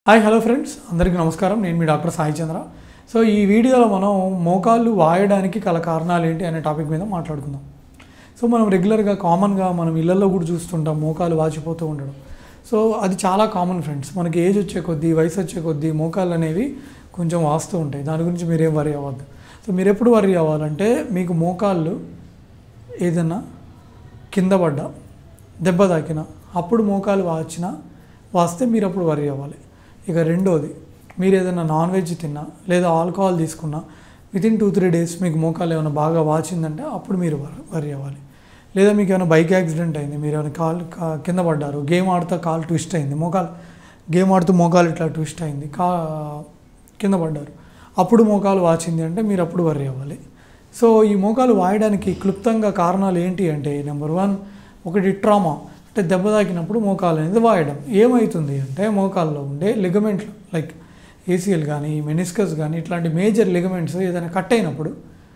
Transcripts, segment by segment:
Hi hello friends అందరికీ నమస్కారం నేను మీ డాక్టర్ సాయి చంద్ర సో ఈ వీడియోలో మనం మోకాళ్ళు వాయడానికి గల కారణాలు ఏంటి అనే టాపిక్ మీద మాట్లాడుకుందాం సో మనం రెగ్యులర్గా కామన్గా మనం ఇళ్లలో కూడా చూస్తుంటాం మోకాలు వాచిపోతూ ఉండడం సో అది చాలా కామన్ ఫ్రెండ్స్ మనకి ఏజ్ వచ్చే కొద్దీ వయసు వచ్చే కొద్దీ మోకాళ్ళు అనేవి కొంచెం వాస్తూ ఉంటాయి దాని గురించి మీరేం వరి అవ్వద్దు సో మీరు ఎప్పుడు వరి అవ్వాలంటే మీకు మోకాళ్ళు ఏదన్నా కింద పడ్డా దెబ్బ తాకినా అప్పుడు మోకాలు వాచినా వాస్తే మీరు అప్పుడు వరి అవ్వాలి ఇక రెండోది మీరు ఏదైనా నాన్ వెజ్ తిన్నా లేదా ఆల్కహాల్ తీసుకున్నా వితిన్ టూ త్రీ డేస్ మీకు మోకాలు ఏమైనా బాగా వాచిందంటే అప్పుడు మీరు వర్- వరి అవ్వాలి లేదా మీకు ఏమైనా బైక్ యాక్సిడెంట్ అయింది మీరు ఏమైనా కాలు కా- కింద పడ్డారు గేమ్ ఆడుతూ కాలు ట్విస్ట్ అయింది మోకాలు గేమ్ ఆడుతూ మోకాలు ఇట్లా ట్విస్ట్ అయింది కా కింద పడ్డారు అప్పుడు మోకాలు వాచింది అంటే మీరు అప్పుడు వర్రి అవ్వాలి సో ఈ మోకాలు వాయడానికి క్లుప్తంగా కారణాలు ఏంటి అంటే నెంబర్ వన్ ఒకటి ట్రామా అంటే దెబ్బ తాకినప్పుడు మోకాలు అనేది వాయడం ఏమవుతుంది అంటే మోకాల్లో ఉండే లిగమెంట్లు లైక్ ఏసీఎల్ కానీ మెనిస్కస్ కానీ ఇట్లాంటి మేజర్ లిగమెంట్స్ ఏదైనా కట్ అయినప్పుడు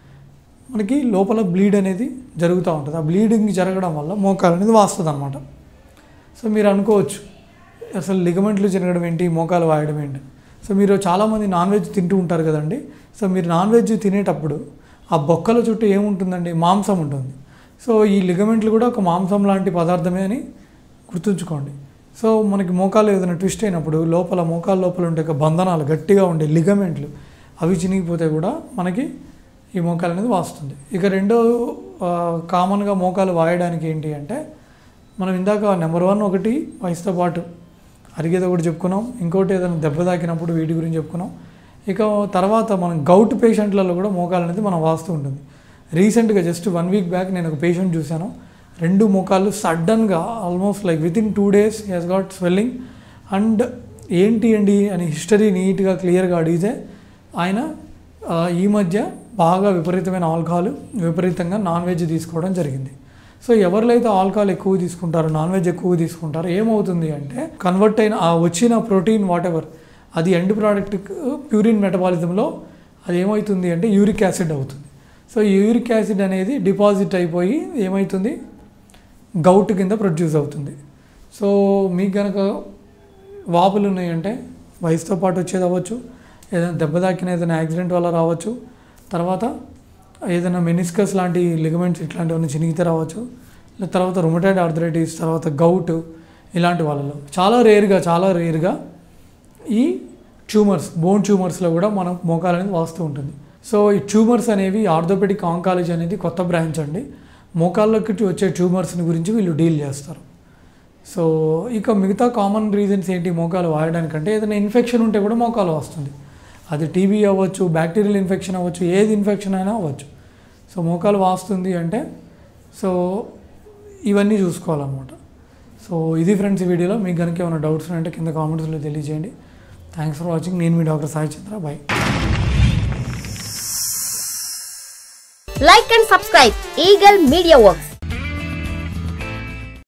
మనకి లోపల బ్లీడ్ అనేది జరుగుతూ ఉంటుంది ఆ బ్లీడింగ్ జరగడం వల్ల మోకాలు అనేది వాస్తుంది అనమాట సో మీరు అనుకోవచ్చు అసలు లిగమెంట్లు జరగడం ఏంటి మోకాలు వాయడం ఏంటి సో మీరు చాలామంది నాన్ వెజ్ తింటూ ఉంటారు కదండి సో మీరు నాన్ వెజ్ తినేటప్పుడు ఆ బొక్కల చుట్టూ ఏముంటుందండి మాంసం ఉంటుంది సో ఈ లిగమెంట్లు కూడా ఒక మాంసం లాంటి పదార్థమే అని గుర్తుంచుకోండి సో మనకి మోకాలు ఏదైనా ట్విస్ట్ అయినప్పుడు లోపల మోకాల లోపల ఉండే ఒక బంధనాలు గట్టిగా ఉండే లిగమెంట్లు అవి చినిగిపోతే కూడా మనకి ఈ మోకాలు అనేది వాస్తుంది ఇక రెండో ఆ, కామన్గా మోకాలు వాయడానికి ఏంటి అంటే మనం ఇందాక నెంబర్ వన్ ఒకటి వయసుతో పాటు అరిగేది ఒకటి చెప్పుకున్నాం ఇంకోటి ఏదైనా దెబ్బ తాకినప్పుడు వీటి గురించి చెప్పుకున్నాం ఇక తర్వాత మనం గౌట్ పేషెంట్లలో కూడా మోకాలు అనేది మనం వాస్తూ ఉంటుంది రీసెంట్గా జస్ట్ వన్ వీక్ బ్యాక్ నేను ఒక పేషెంట్ చూశాను రెండు మోకాళ్ళు సడన్గా almost like within two days he's got swelling and ఏంటి అండి అని హిస్టరీ నీట్గా క్లియర్గా అడిగితే ఆయన ఆ, ఈ మధ్య బాగా విపరీతమైన ఆల్కహాల్ విపరీతంగా నాన్ వెజ్ తీసుకోవడం జరిగింది సో ఎవరిలో అయితే ఆల్కహాల్ ఎక్కువ తీసుకుంటారో నాన్ వెజ్ ఎక్కువ తీసుకుంటారో ఏమవుతుంది అంటే కన్వర్ట్ అయిన ఆ వచ్చిన ప్రోటీన్ వాట్ ఎవర్ అది ఎండ్ ప్రోడక్ట్ ప్యూరిన్ మెటబాలిజంలో అది ఏమవుతుంది అంటే యూరిక్ యాసిడ్ అవుతుంది సో ఈ యూరిక్ యాసిడ్ అనేది డిపాజిట్ అయిపోయి ఏమవుతుంది గౌట్ కింద ప్రొడ్యూస్ అవుతుంది సో మీకు కనుక వాపులు ఉన్నాయంటే వయసుతో పాటు వచ్చేది అవ్వచ్చు ఏదైనా దెబ్బ తాకిన ఏదైనా యాక్సిడెంట్ వల్ల రావచ్చు తర్వాత ఏదైనా మెనిస్కస్ లాంటి లిగమెంట్స్ ఇట్లాంటివన్నీ చినిగితే రావచ్చు లేదా తర్వాత రుమటైడ్ ఆర్థరైటిస్ తర్వాత గౌట్ ఇలాంటి వాళ్ళలో చాలా రేర్గా చాలా రేర్గా ఈ ట్యూమర్స్ బోన్ ట్యూమర్స్లో కూడా మనం మోకాలు అనేది వాస్తూ ఉంటుంది సో ఈ ట్యూమర్స్ అనేవి ఆర్థోపెడిక్ ఆంకాలజీ అనేది కొత్త బ్రాంచ్ అండి మోకాళ్ళకి వచ్చే ట్యూమర్స్ని గురించి వీళ్ళు డీల్ చేస్తారు సో ఇక మిగతా కామన్ రీజన్స్ ఏంటి మోకాలు వాయడానికంటే ఏదైనా ఇన్ఫెక్షన్ ఉంటే కూడా మోకాలు వస్తుంది అది టీబీ అవ్వచ్చు బ్యాక్టీరియల్ ఇన్ఫెక్షన్ అవ్వచ్చు ఏది ఇన్ఫెక్షన్ అయినా అవ్వచ్చు సో మోకాలు వాస్తుంది అంటే సో ఇవన్నీ చూసుకోవాలన్నమాట సో ఇది ఫ్రెండ్స్ ఈ వీడియోలో మీకు కనుక ఏమైనా డౌట్స్ ఉంటే కింద కామెంట్స్లో తెలియజేయండి థ్యాంక్స్ ఫర్ వాచింగ్ నేను మీ doctor Sai Chandra bye Like and subscribe Eagle Media Works.